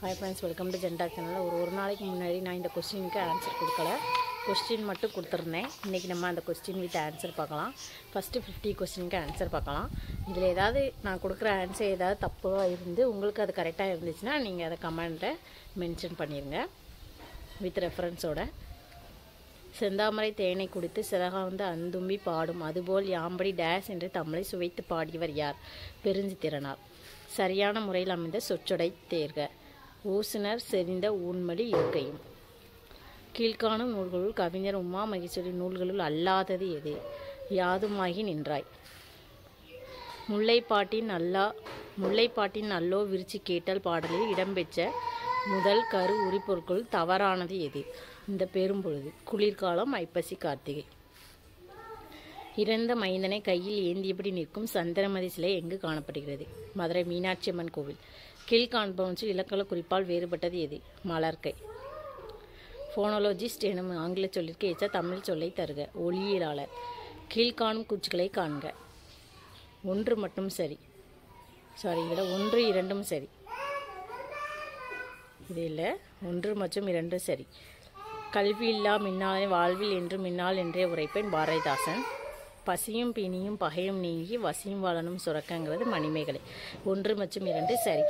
hi friends welcome to Jenta channel ஒரு ஒரு நாளைக்கு முன்னாடி நான் இந்த கொஸ்டினுக்கு ஆன்சர் கொடுக்கல கொஸ்டின் மட்டும் கொடுத்துருந்தேன் இன்றைக்கி நம்ம அந்த கொஸ்டின் வித் ஆன்சர் பார்க்கலாம் ஃபஸ்ட்டு ஃபிஃப்டி கொஸ்டினுக்கு ஆன்சர் பார்க்கலாம் இதில் ஏதாவது நான் கொடுக்குற ஆன்சர் ஏதாவது தப்பாக இருந்து உங்களுக்கு அது கரெக்டாக இருந்துச்சுன்னா நீங்கள் அதை கமெண்ட்டை மென்ஷன் பண்ணிடுங்க வித் ரெஃபரன்ஸோட செந்தாமரை தேனை குடித்து சிறகார்ந்த அந்தும்பி பாடும் அதுபோல் யாம்படி டேஸ் என்று தமிழை சுவைத்து பாடியவர் யார் பெருஞ்சித்திரனார் சரியான முறையில் அமைந்த சொற்றொடை தேர்க ஊசுனர் செறிந்த ஊன்மொழி இருக்கையும் கீழ்காணும் நூல்களுள் கவிஞர் உமா மகேஸ்வரி நூல்களுள் அல்லாதது எது யாதுமாகி நின்றாய் முல்லைப்பாட்டின் அல்லா முல்லைப்பாட்டின் நல்லோ விரிச்சி கேட்டல் பாடலில் இடம்பெற்ற முதல் கரு உரிப்பொருட்கள் தவறானது எது இந்த பெரும்பொழுது குளிர்காலம் ஐப்பசி கார்த்திகை இறந்த மைந்தனை கையில் ஏந்தியபடி நிற்கும் சந்திரமதி சிலை எங்கு காணப்படுகிறது மதுரை மீனாட்சி அம்மன் கோவில் கீழ்காண்பவற்றில் இலக்கண குறிப்பால் வேறுபட்டது எது மலர்க்கை ஃபோனாலஜிஸ்ட் எனும் ஆங்கில சொல்லிற்கு ஏற்ற தமிழ் சொல்லை தருக ஒளியியலாளர் கீழ்காணும் குச்சிகளை காண்க ஒன்று மட்டும் சரி சாரி இதில் ஒன்று இரண்டும் சரி இது இல்லை ஒன்று மற்றும் இரண்டு சரி கல்வி இல்லா மின்னாலே வாழ்வில் என்று மின்னால் என்றே உரைப்பேன் பாரதிதாசன் பசியும் பிணியும் பகையும் நீங்கி வசியும் வாழனும் சுரக்கங்கிறது மணிமேகலை ஒன்று மற்றும் இரண்டு சரி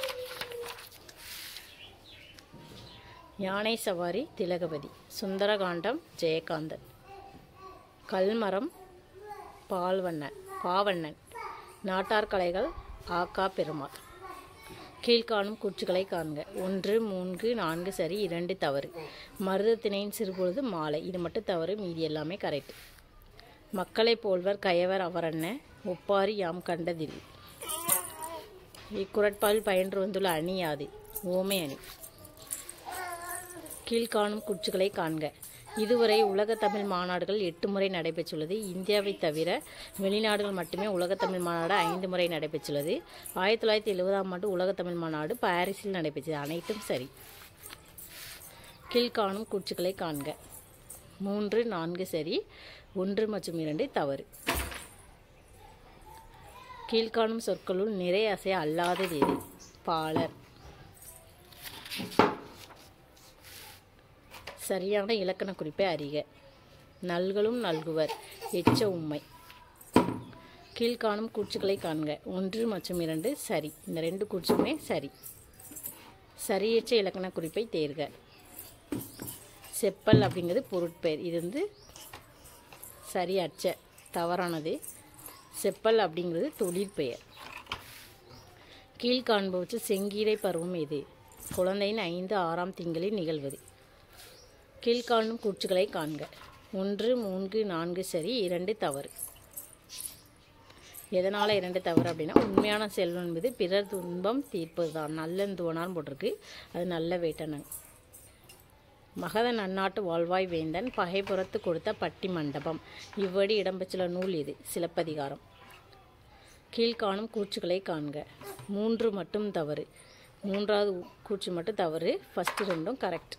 யானை சவாரி திலகவதி சுந்தரகாண்டம் ஜெயகாந்தன் கல்மரம் பால்வண்ணன் பாவண்ணன் நாட்டார் கலைகள் ஆக்கா பெருமாள் கீழ்காணும் கூற்றுகளை காண்க ஒன்று மூன்று நான்கு சரி இரண்டு தவறு மருதத்திணையின் சிறுபொழுது மாலை இது மட்டும் தவறு மீதி எல்லாமே கரெக்ட் மக்களை போல்வர் கயவர் அவரன்ன ஒப்பாரி யாம் கண்டதில் இக்குரட்பால் பயின்று வந்துள்ள அணி யாது ஓமை அணி கீழ்காணும் குற்றுகளை காண்க இதுவரை உலக தமிழ் மாநாடுகள் எட்டு முறை நடைபெற்றுள்ளது இந்தியாவை தவிர வெளிநாடுகள் மட்டுமே உலக தமிழ் மாநாடு ஐந்து முறை நடைபெற்றுள்ளது ஆயிரத்தி தொள்ளாயிரத்தி எழுபதாம் ஆண்டு உலக தமிழ் மாநாடு பாரிஸில் நடைபெற்றது அனைத்தும் சரி கீழ்காணும் கூற்றுகளை காண்க மூன்று நான்கு சரி ஒன்று மற்றும் இரண்டு தவறு கீழ்காணும் சொற்களுள் நிறை அசை அல்லாதது எது பாலர் சரியான இலக்கண குறிப்பை அறிக நல்களும் நல்குவர் எச்ச உண்மை கீழ்காணும் கூற்றுகளை காண்க ஒன்று மற்றும் இரண்டு சரி இந்த ரெண்டு கூற்றுமே சரி சரியற்ற இலக்கண குறிப்பை தேர்க செப்பல் அப்படிங்கிறது பொருட்பெயர் இது வந்து சரியற்ற தவறானது செப்பல் அப்படிங்கிறது தொழிற்பெயர் கீழ்காண்பவற்றில் செங்கீரை பருவம் எது குழந்தையின் ஐந்து ஆறாம் திங்களில் நிகழ்வது கீழ்காணும் கூற்றுகளை காண்க ஒன்று மூன்று நான்கு சரி இரண்டு தவறு எதனால் இரண்டு தவறு அப்படின்னா உண்மையான செல்வம் என்பது பிறர் துன்பம் தீர்ப்பது தான் நல்லந்துவனான்னு போட்டிருக்கு அது நல்ல வேட்டனன் மகதன் அந்நாட்டு வாழ்வாய் வேந்தன் பகைப்புறத்து கொடுத்த பட்டி மண்டபம் இவ்வடி இடம்பெற்றுள்ள நூல் இது சிலப்பதிகாரம் கீழ்காணும் கூற்றுகளை காண்க மூன்று மட்டும் தவறு மூன்றாவது கூற்று மட்டும் தவறு ஃபஸ்ட்டு ரெண்டும் கரெக்ட்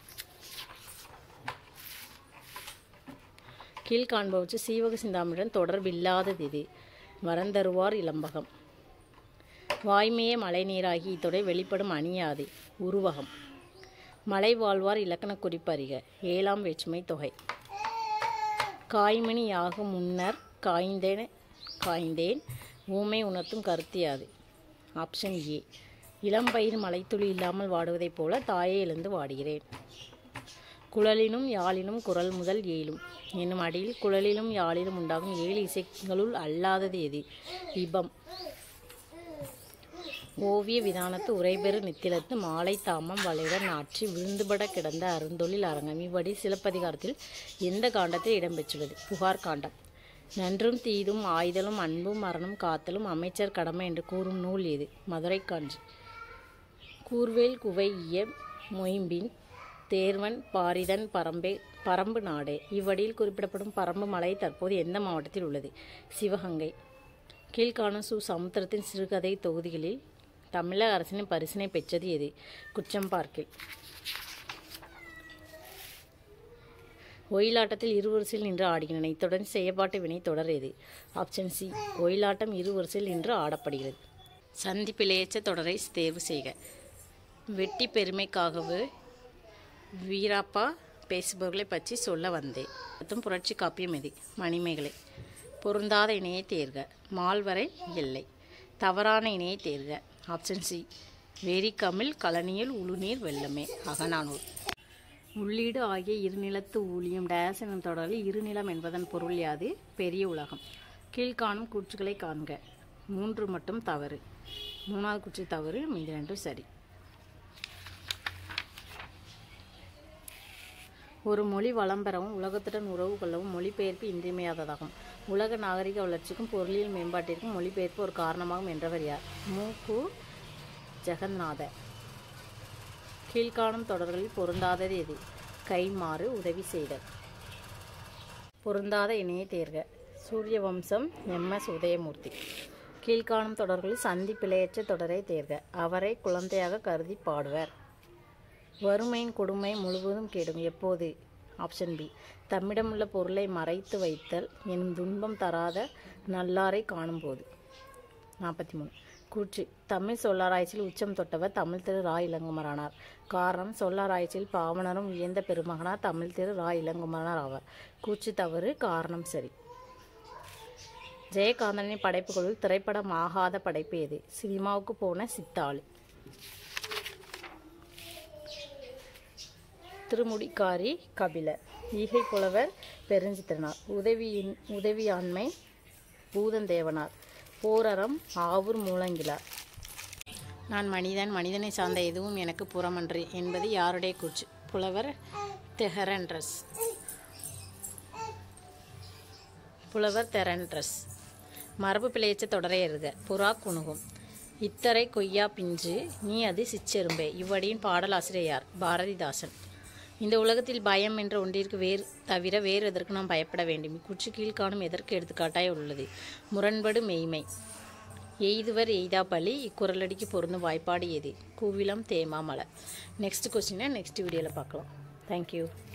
கீழ்காண்பவற்று சீவக சிந்தாமணியுடன் தொடர்பில்லாதது இது வரந்தருவார் இளம்பகம் வாய்மையே மழைநீராகி இத்தொடை வெளிப்படும் அணியாது உருவகம் மலை வாழ்வார் இலக்கண குறிப்பறிக ஏழாம் வேற்றுமை தொகை காய்மணி யாகும் முன்னர் காய்ந்தேன் காய்ந்தேன் ஊமை உணர்த்தும் கருத்தியாது ஆப்ஷன் ஏ இளம்பயிர் மலைத்துளி இல்லாமல் வாடுவதைப் போல தாயை எழுந்து வாடுகிறேன் குழலினும் யாழினும் குரல் முதல் ஏழும் என்னும் அடியில் குழலிலும் யாழிலும் உண்டாகும் ஏழு இசைகளுள் அல்லாதது எது இபம் ஓவிய விதானத்து உரைபெறு நித்திலத்து மாலை தாமம் வளைவர் நாற்றி விழுந்துபட கிடந்த அருந்தொழில் அரங்கம் இவ்வடி சிலப்பதிகாரத்தில் எந்த காண்டத்தில் இடம்பெற்றுள்ளது புகார் காண்டம் நன்றும் தீதும் ஆய்தலும் அன்பும் மரணம் காத்தலும் அமைச்சர் கடமை என்று கூறும் நூல் எது மதுரை காஞ்சி கூர்வேல் குவைய மொயம்பின் தேர்வன் பாரிதன் பரம்பே பரம்பு நாடே இவ்வடியில் குறிப்பிடப்படும் பரம்பு மலை தற்போது எந்த மாவட்டத்தில் உள்ளது சிவகங்கை கீழ்காணும் சு சமுத்திரத்தின் சிறுகதை தொகுதிகளில் தமிழக அரசின் பரிசினை பெற்றது எது குற்றம் பார்க்கில் ஒயிலாட்டத்தில் இரு வரிசையில் நின்று ஆடுகின்றன இத்துடன் செய்யப்பாட்டு வினை தொடர் எது ஆப்ஷன் சி ஒயிலாட்டம் இரு வரிசையில் நின்று ஆடப்படுகிறது சந்திப்பிலேயற்ற தொடரை தேர்வு செய்க வெட்டி பெருமைக்காகவே வீராப்பா பேசுபவர்களை பற்றி சொல்ல வந்தேன் மற்றும் புரட்சி காப்பியம் எது மணிமேகலை பொருந்தாத இணையை தேர்க மால்வரை இல்லை தவறான இணையை தேர்க ஆப்ஷன் சி வேரிக்கமிழ் கழனியில் உளுநீர் வெள்ளமே அகநானூர் உள்ளீடு ஆகிய இருநிலத்து ஊழியம் டேஸ் எனும் தொடரில் இருநிலம் என்பதன் பொருள் யாது பெரிய உலகம் கீழ்காணும் கூற்றுகளை காண்க மூன்று மட்டும் தவறு மூணாவது கூற்று தவறு மீதி ரெண்டும் சரி ஒரு மொழி வளம் பெறவும் உலகத்துடன் உறவு கொள்ளவும் மொழிபெயர்ப்பு இன்றியமையாததாகும் உலக நாகரிக வளர்ச்சிக்கும் பொருளியல் மேம்பாட்டிற்கும் மொழிபெயர்ப்பு ஒரு காரணமாகும் என்றவர் யார் மூக்கு ஜெகநாத கீழ்காணும் தொடர்களில் பொருந்தாதது எது கைமாறு உதவி செய்தல் பொருந்தாத இணையை தேர்க சூரிய வம்சம் எம் எஸ் உதயமூர்த்தி கீழ்காணும் தொடர்களில் சந்தி பிழையற்ற தொடரை தேர்க அவரை குழந்தையாக கருதி பாடுவர் வறுமையின் கொடுமை முழுவதும் கெடும் எப்போது ஆப்ஷன் பி தம்மிடமுள்ள பொருளை மறைத்து வைத்தல் எனும் துன்பம் தராத நல்லாரை காணும்போது நாற்பத்தி மூணு கூற்று தமிழ் சொல்லாராய்ச்சியில் உச்சம் தொட்டவர் தமிழ் திரு ரா இளங்குமரனார் காரணம் சொல்லாராய்ச்சியில் பாவனரும் வியந்த பெருமகனார் தமிழ் திரு ரா இளங்குமரனார் ஆவார் கூற்று தவறு காரணம் சரி ஜெயகாந்தனின் படைப்புகளுள் திரைப்படம் ஆகாத படைப்பு எது சினிமாவுக்கு போன சித்தாளு திருமுடிக்காரி கபிலர் ஈகை புலவர் பெருஞ்சித்திரனார் உதவியின் உதவியாண்மை பூதந்தேவனார் போரரம் ஆவூர் மூலங்கிலார் நான் மனிதன் மனிதனை சார்ந்த எதுவும் எனக்கு புறமன்று என்பது யாருடைய கூற்று புலவர் தெஹரன்ட்ரஸ் புலவர் தெரன்ட்ரஸ் மரபு பிழையச்ச தொடரை எழுக புறா குணுகும் இத்தரை கொய்யா பிஞ்சு நீ அது சிச்செரும்பே இவ்வடியின் பாடலாசிரியர் யார் பாரதிதாசன் இந்த உலகத்தில் பயம் என்ற ஒன்றிற்கு வேறு தவிர வேறு எதற்கு நாம் பயப்பட வேண்டும் இக்குற்று கீழ்காணும் எதற்கு எடுத்துக்காட்டாய் உள்ளது முரண்படு மெய்மை எய்துவர் எய்தா பலி இக்குரலடிக்கு பொருந்தும் வாய்ப்பாடு எது கூவிலம் தேமா மலை நெக்ஸ்ட் கொஸ்டினை நெக்ஸ்ட் வீடியோவில் பார்க்கலாம் தேங்க்யூ